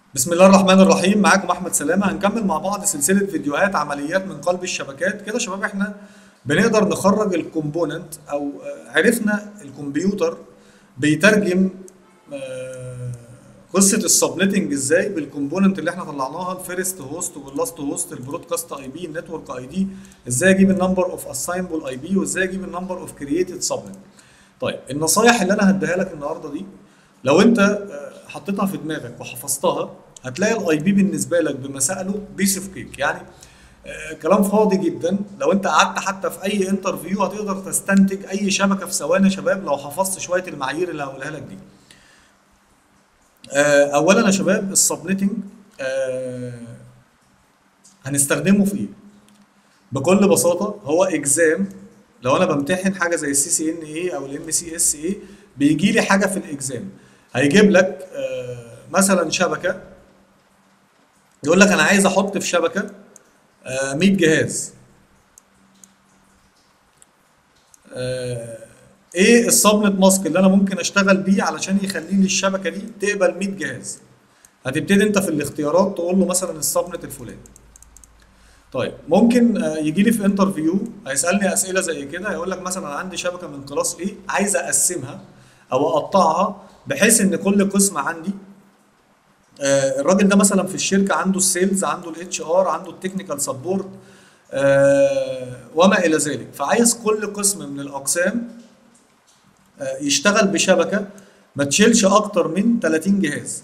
بسم الله الرحمن الرحيم معاكم احمد سلامه هنكمل مع بعض سلسله فيديوهات عمليات من قلب الشبكات كده يا شباب احنا بنقدر نخرج الكومبوننت او آه، عرفنا الكمبيوتر بيترجم آه، قصه السبنتنج ازاي بالكومبوننت اللي احنا طلعناها الفيرست هوست واللاست هوست البرودكاست اي بي النتورك اي دي ازاي اجيب النمبر اوف اساينبل اي بي وازاي اجيب النمبر اوف كرييتد سبنت طيب النصايح اللي انا هديها لك النهارده دي لو انت آه، حطيتها في دماغك وحفظتها هتلاقي الاي بي بالنسبه لك بمسائله بيس اوف كيك يعني آه، كلام فاضي جدا لو انت قعدت حتى في اي انترفيو هتقدر تستنتج اي شبكه في ثواني يا شباب لو حفظت شويه المعايير اللي هقولها لك دي آه، اولا يا شباب السبنتنج هنستخدمه في ايه بكل بساطه هو اكزام لو انا بمتحن حاجه زي السي سي ان اي او الام سي اس اي بيجي لي حاجه في الاكزام هيجيب لك آه، مثلا شبكه يقول لك انا عايز احط في شبكه آه، 100 جهاز آه، ايه السبنت ماسك اللي انا ممكن اشتغل بيه علشان يخلي لي الشبكه دي تقبل 100 جهاز هتبتدي انت في الاختيارات تقول له مثلا السبنت الفلاني طيب ممكن آه، يجي لي في انترفيو هيسالني اسئله زي كده هيقول لك مثلا عندي شبكه من كلاس ايه عايز اقسمها او اقطعها بحيث ان كل قسم عندي آه، الراجل ده مثلا في الشركه عنده السيلز عنده الاتش ار عنده التكنيكال سبورت وما الى ذلك فعايز كل قسم من الاقسام آه، يشتغل بشبكه ما تشيلش اكتر من 30 جهاز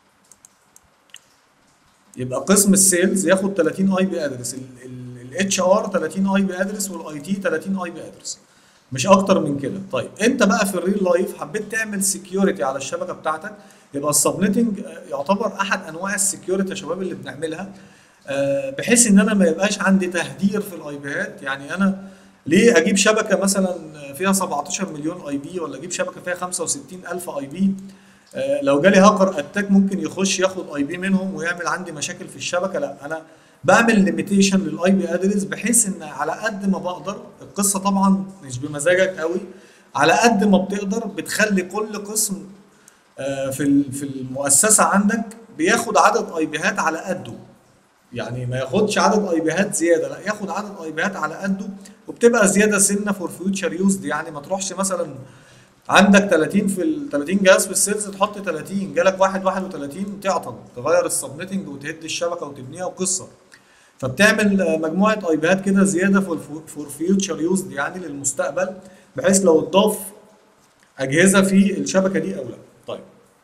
يبقى قسم السيلز ياخد 30 اي بي ادرس الاتش ار 30 اي بي ادرس والاي تي 30 اي بي ادرس مش اكتر من كده طيب انت بقى في الريل لايف حبيت تعمل سكيورتي على الشبكه بتاعتك يبقى السبنتنج يعتبر احد انواع السكيورتي يا شباب اللي بنعملها آه، بحيث ان انا ما يبقاش عندي تهدير في الاي بيات يعني انا ليه اجيب شبكه مثلا فيها 17 مليون اي بي ولا اجيب شبكه فيها 65 الف اي بي آه، لو جالي هاكر اتاك ممكن يخش ياخد اي بي منهم ويعمل عندي مشاكل في الشبكه لا انا بعمل ليميتيشن للاي بي ادرس بحيث ان على قد ما بقدر القصه طبعا مش بمزاجك قوي على قد ما بتقدر بتخلي كل قسم آه، في ال- في المؤسسه عندك بياخد عدد اي بيهات على قده يعني ما ياخدش عدد اي بيهات زياده لا ياخد عدد اي بيهات على قده وبتبقى زياده سنه فور فيوتشر يوزد يعني ما تروحش مثلا عندك 30 في ال 30 جهاز في السيلز تحط 30 جالك واحد 31 تعطل تغير السبنتنج وتهد الشبكه وتبنيها وقصه فبتعمل آه، مجموعه اي بيهات كده زياده فور فيوتشر يوزد يعني للمستقبل بحيث لو اتضاف اجهزه في الشبكه دي او لا طيب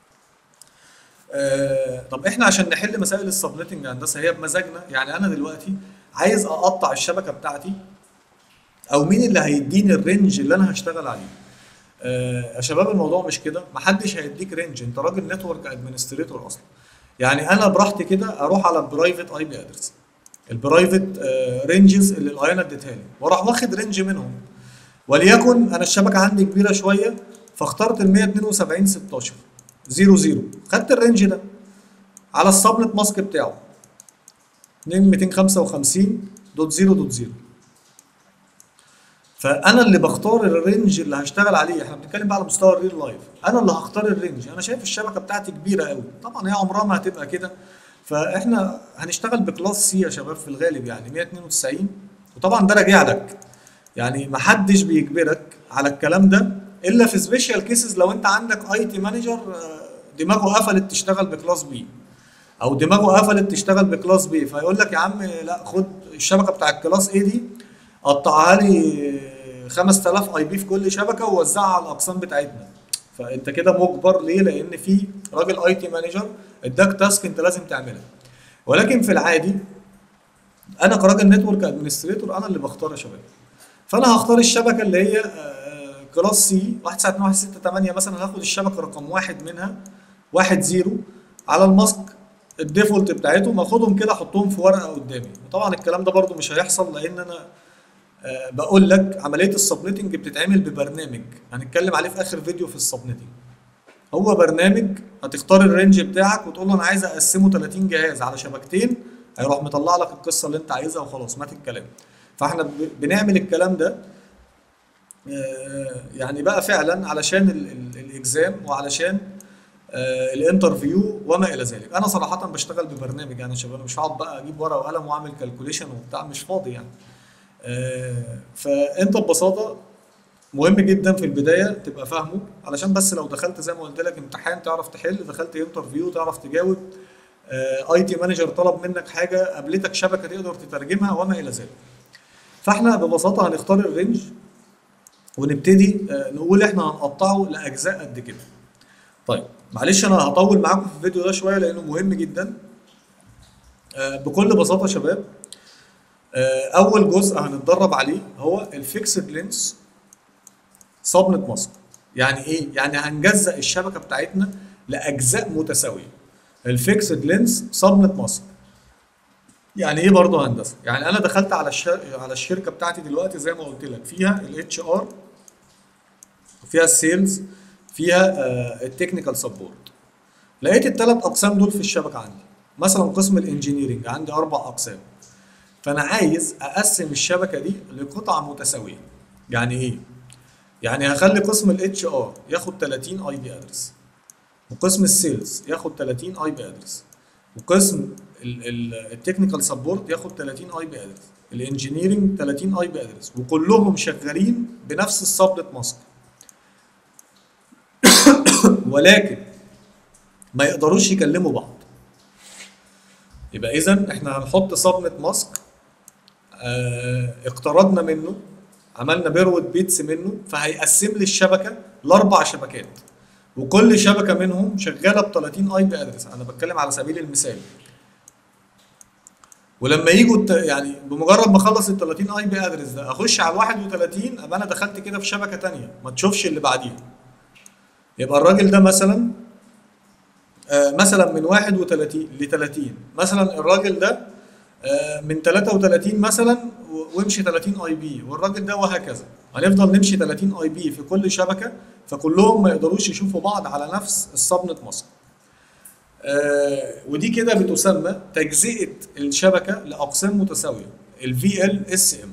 آه طب احنا عشان نحل مسائل السبنتنج يا هندسه هي بمزاجنا يعني انا دلوقتي عايز اقطع الشبكه بتاعتي او مين اللي هيديني الرينج اللي انا هشتغل عليه آه يا شباب الموضوع مش كده محدش هيديك رينج انت راجل نتورك ادمنستريتور اصلا يعني انا براحتي كده اروح على برايفت اي بي ادرس البرايفت رينجز اللي الايانا اديتها لي واروح واخد رينج منهم وليكن انا الشبكه عندي كبيره شويه فاخترت ال 172 16 0 0 خدت الرينج ده على السبنت ماسك بتاعه 2 255 دوت 0 دوت 0 فانا اللي بختار الرينج اللي هشتغل عليه احنا بنتكلم بقى على مستوى الريل لايف انا اللي هختار الرينج انا شايف الشبكه بتاعتي كبيره قوي طبعا هي عمرها ما هتبقى كده فاحنا هنشتغل بكلاس سي يا شباب في الغالب يعني 192 وطبعا ده راجع لك يعني ما حدش بيجبرك على الكلام ده الا في سبيشال كيسز لو انت عندك اي تي مانجر دماغه قفلت تشتغل بكلاس بي او دماغه قفلت تشتغل بكلاس بي فيقول لك يا عم لا خد الشبكه بتاع الكلاس اي دي قطعها لي 5000 اي بي في كل شبكه ووزعها على الاقسام بتاعتنا فانت كده مجبر ليه لان في راجل اي تي مانجر اداك تاسك انت لازم تعملها ولكن في العادي انا كراجل نتورك ادمنستريتور انا اللي بختار يا شباب فانا هختار الشبكه اللي هي آه، كلاس سي 192.168 مثلا هاخد الشبكه رقم واحد منها واحد زيرو على الماسك الديفولت بتاعتهم اخدهم كده احطهم في ورقه قدامي وطبعا الكلام ده برضو مش هيحصل لان انا آه، بقول لك عمليه السبنتنج بتتعمل ببرنامج هنتكلم عليه في اخر فيديو في السبنتنج هو برنامج هتختار الرينج بتاعك وتقول له انا عايز اقسمه 30 جهاز على شبكتين هيروح مطلع لك القصه اللي انت عايزها وخلاص مات الكلام فاحنا ب- بنعمل الكلام ده آه، يعني بقى فعلا علشان ال- ال- الاكزام وعلشان آه، الانترفيو وما الى ذلك انا صراحه بشتغل ببرنامج يعني يا شباب مش هقعد بقى اجيب ورقه وقلم واعمل كالكوليشن وبتاع مش فاضي يعني آه، فانت ببساطه مهم جدا في البدايه تبقى فاهمه علشان بس لو دخلت زي ما قلت لك امتحان تعرف تحل دخلت انترفيو تعرف تجاوب اي تي مانجر طلب منك حاجه قابلتك شبكه تقدر تترجمها وما الى ذلك فاحنا ببساطه هنختار الرينج ونبتدي آه، نقول احنا هنقطعه لاجزاء قد كده طيب معلش انا هطول معاكم في الفيديو ده شويه لانه مهم جدا آه، بكل بساطه يا شباب آه، اول جزء هنتدرب عليه هو الفيكسد لينس صبنة ماسك يعني ايه يعني هنجزأ الشبكه بتاعتنا لاجزاء متساويه الفيكسد لينس صبنة ماسك يعني ايه برضه هندسه يعني انا دخلت على الشر... على الشركه بتاعتي دلوقتي زي ما قلت لك فيها الاتش ار فيها السيلز فيها التكنيكال سبورت لقيت الثلاث اقسام دول في الشبكه عندي مثلا قسم الانجينيرنج عندي اربع اقسام فانا عايز اقسم الشبكه دي لقطع متساويه يعني ايه يعني هخلي قسم الاتش ار ياخد 30 اي بي ادرس وقسم السيلز ياخد 30 اي بي ادرس وقسم التكنيكال سبورت ياخد 30 اي بي ادرس الانجينيرنج 30 اي بي ادرس وكلهم شغالين بنفس السبلت ماسك ولكن ما يقدروش يكلموا بعض يبقى اذا احنا هنحط صبنة ماسك اه اقترضنا منه عملنا بيروت بيتس منه فهيقسم لي الشبكه لاربع شبكات وكل شبكه منهم شغاله ب 30 اي بي ادرس انا بتكلم على سبيل المثال ولما يجوا الت- يعني بمجرد ما اخلص ال 30 اي بي ادرس ده اخش على ال 31 ابقى انا دخلت كده في شبكه تانية ما تشوفش اللي بعديها يبقى الراجل ده مثلا آه، مثلا من 31 ل 30 مثلا الراجل ده آه، من 33 مثلا و- وامشي 30 اي بي والراجل ده وهكذا هنفضل نمشي 30 اي بي في كل شبكه فكلهم ما يقدروش يشوفوا بعض على نفس الصبنة مصر آه، ودي كده بتسمى تجزئه الشبكه لاقسام متساويه الفي ال اس ام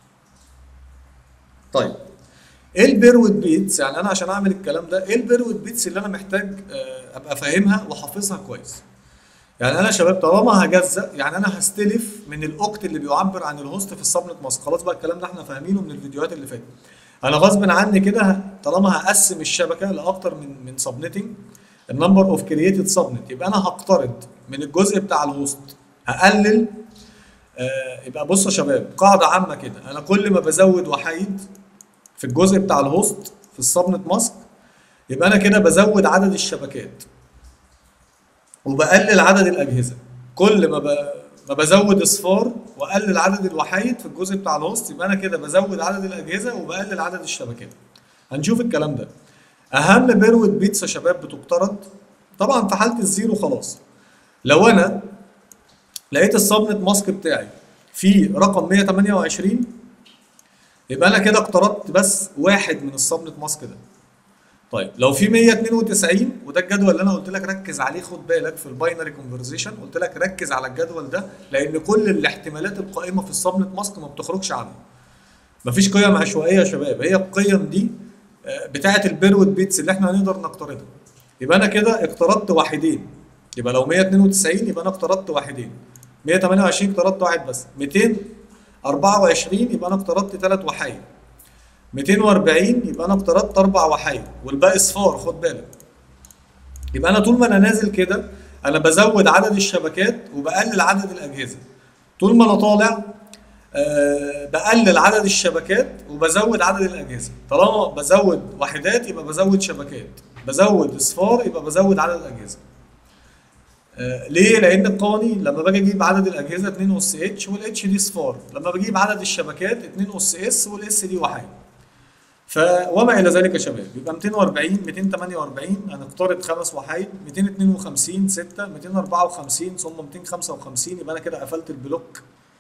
طيب ايه البيروت بيتس يعني انا عشان اعمل الكلام ده ايه البيروت بيتس اللي انا محتاج آه، ابقى فاهمها وحافظها كويس يعني انا يا شباب طالما هجزأ يعني انا هستلف من الاوكت اللي بيعبر عن الهوست في السبنت ماسك خلاص بقى الكلام ده احنا فاهمينه من الفيديوهات اللي فاتت انا غصب عني كده ه- طالما هقسم الشبكه لاكتر من من سبنتنج النمبر اوف كرييتد سبنت يبقى انا هقترض من الجزء بتاع الهوست هقلل آه يبقى بصوا يا شباب قاعده عامه كده انا كل ما بزود وحيد في الجزء بتاع الهوست في السبنت ماسك يبقى انا كده بزود عدد الشبكات وبقلل عدد الاجهزه كل ما ب... ما بزود اصفار واقلل عدد الوحيد في الجزء بتاع الهوست يبقى انا كده بزود عدد الاجهزه وبقلل عدد الشبكات هنشوف الكلام ده اهم بيروت بيتس يا شباب بتقترض طبعا في حاله الزيرو خلاص لو انا لقيت السبنت ماسك بتاعي فيه رقم 128 يبقى انا كده اقترضت بس واحد من السبنت ماسك ده طيب لو في 192 وده الجدول اللي انا قلت لك ركز عليه خد بالك في الباينري كونفرزيشن قلت لك ركز على الجدول ده لان كل الاحتمالات القائمه في السبنت ماسك ما بتخرجش عنه مفيش قيم عشوائيه يا شباب هي القيم دي آه، بتاعه البيروت بيتس اللي احنا هنقدر نقترضها يبقى انا كده اقترضت واحدين يبقى لو 192 يبقى انا اقترضت واحدين 128 اقترضت واحد بس 224 يبقى انا اقترضت ثلاث وحيد 240 يبقى انا اقترضت اربع وحيد والباقي صفار خد بالك يبقى انا طول ما انا نازل كده انا بزود عدد الشبكات وبقلل عدد الاجهزه طول ما انا طالع آه بقلل عدد الشبكات وبزود عدد الاجهزه طالما بزود وحدات يبقى بزود شبكات بزود اصفار يبقى بزود عدد الاجهزه آه، ليه؟ لأن القوانين لما باجي أجيب عدد الأجهزة 2 أس اتش والاتش دي صفار، لما بجيب عدد الشبكات 2 أس اس والاس دي وحيد. ف وما الى ذلك يا شباب يبقى 240 248 هنقترض خمس وحيد 252 6 254 ثم 255 يبقى انا كده قفلت البلوك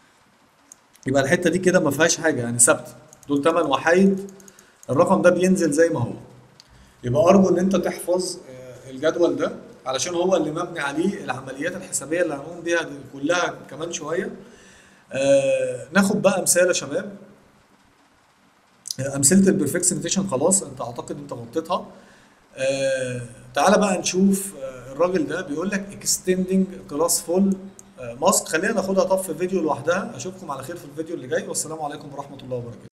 يبقى الحته دي كده ما فيهاش حاجه يعني ثابته دول 8 وحيد الرقم ده بينزل زي ما هو يبقى ارجو ان انت تحفظ آه، الجدول ده علشان هو اللي مبني عليه العمليات الحسابيه اللي هنقوم بيها دي كلها كمان شويه آه ناخد بقى مثال يا شباب امثله البرفكت سانيتيشن خلاص انت اعتقد انت غطيتها آه تعالى بقى نشوف آه الراجل ده بيقول لك اكستندنج كلاس فول ماسك خلينا ناخدها طب في فيديو لوحدها اشوفكم على خير في الفيديو اللي جاي والسلام عليكم ورحمه الله وبركاته